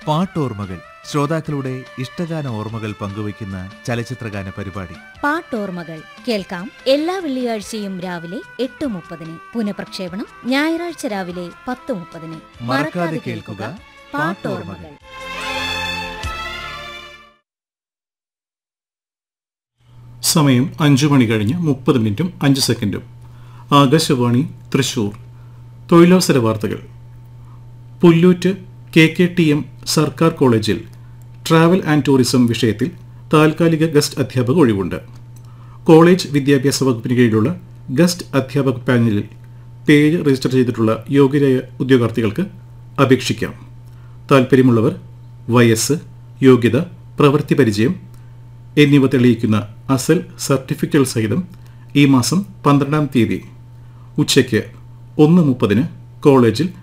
പാട്ടോർമ്മകൾ ശ്രോതാക്കളുടെ ഇഷ്ടഗാന ഓർമ്മകൾ പങ്കുവയ്ക്കുന്ന ചലച്ചിത്രഗാന പരിപാടി പാട്ടോർമ്മകൾ കേൾക്കാം എല്ലാ വെള്ളിയാഴ്ചയും രാവിലെ എട്ട് മുപ്പതിന് പുനഃപ്രക്ഷേപണം ഞായറാഴ്ച രാവിലെ പത്ത് മുപ്പതിന് മറക്കാതെ കേൾക്കുക പാട്ടോർമ്മകൾ സമയം അഞ്ചു മണി കഴിഞ്ഞ് മുപ്പത് മിനിറ്റും അഞ്ച് സെക്കൻഡും ആകാശവാണി തൃശൂർ തൊഴിലവസര വാർത്തകൾ Pullut K K T M സർക്കാർ കോളേജിൽ ട്രാവൽ ആൻഡ് ടൂറിസം വിഷയത്തിൽ താൽക്കാലിക ഗസ്റ്റ് അധ്യാപക ഒഴിവുണ്ട് കോളേജ് വിദ്യാഭ്യാസ വകുപ്പിന് കീഴിലുള്ള ഗസ്റ്റ് അധ്യാപക പാനലിൽ പേര് രജിസ്റ്റർ ചെയ്തിട്ടുള്ള യോഗ്യരായ ഉദ്യോഗാർത്ഥികൾക്ക് അപേക്ഷിക്കാം താൽപ്പര്യമുള്ളവർ വയസ്സ് യോഗ്യത പ്രവൃത്തി പരിചയം എന്നിവ തെളിയിക്കുന്ന അസൽ സർട്ടിഫിക്കറ്റുകൾ സഹിതം ഈ മാസം പന്ത്രണ്ടാം തീയതി ഉച്ചയ്ക്ക് ഒന്ന് മുപ്പതിന് കോളേജിൽ